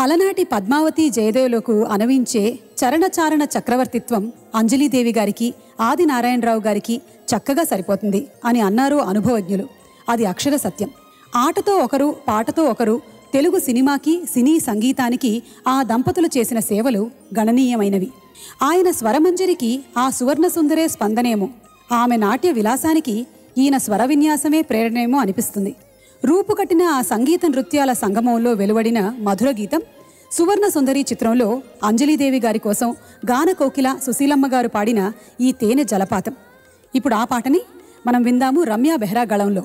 అలనాటి పద్మావతి జయదేవులకు అనవించే చరణచారణ చక్రవర్తిత్వం అంజలీదేవి గారికి ఆది నారాయణరావు గారికి చక్కగా సరిపోతుంది అని అన్నారు అనుభవజ్ఞులు అది అక్షర సత్యం ఆటతో ఒకరు పాటతో ఒకరు తెలుగు సినిమాకి సినీ సంగీతానికి ఆ దంపతులు చేసిన సేవలు గణనీయమైనవి ఆయన స్వరమంజరికి ఆ సువర్ణ సుందరే స్పందనేమో ఆమె నాట్య విలాసానికి ఈయన స్వర విన్యాసమే ప్రేరణేమో అనిపిస్తుంది రూపుకట్టిన ఆ సంగీత నృత్యాల సంగమంలో వెలువడిన మధుర గీతం సువర్ణ సుందరి చిత్రంలో అంజలీదేవి గారి కోసం గాన కోకిల సుశీలమ్మ గారు పాడిన ఈ తేనె జలపాతం ఇప్పుడు ఆ పాటని మనం విందాము రమ్య బెహ్రా గళంలో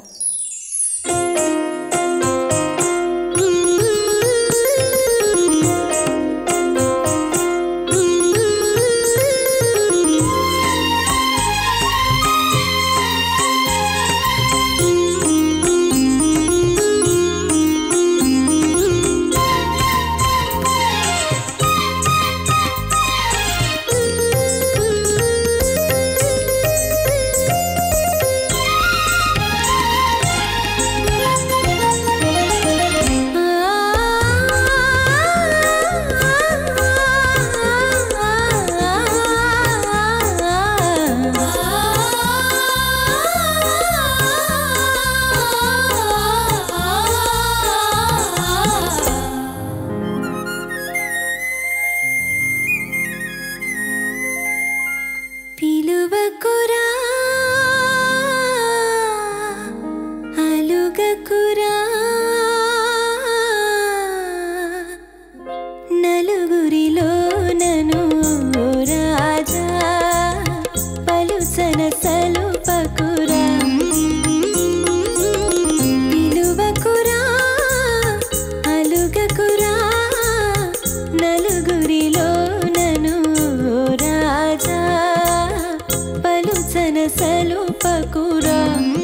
పిలువకురా అలుగకురా నలుగురిలో నను రాజా పలుసన సలుపకురా పిలువకురా అలుగకురా నలుగురిలో నను రాజా పలుసన సలుపకురా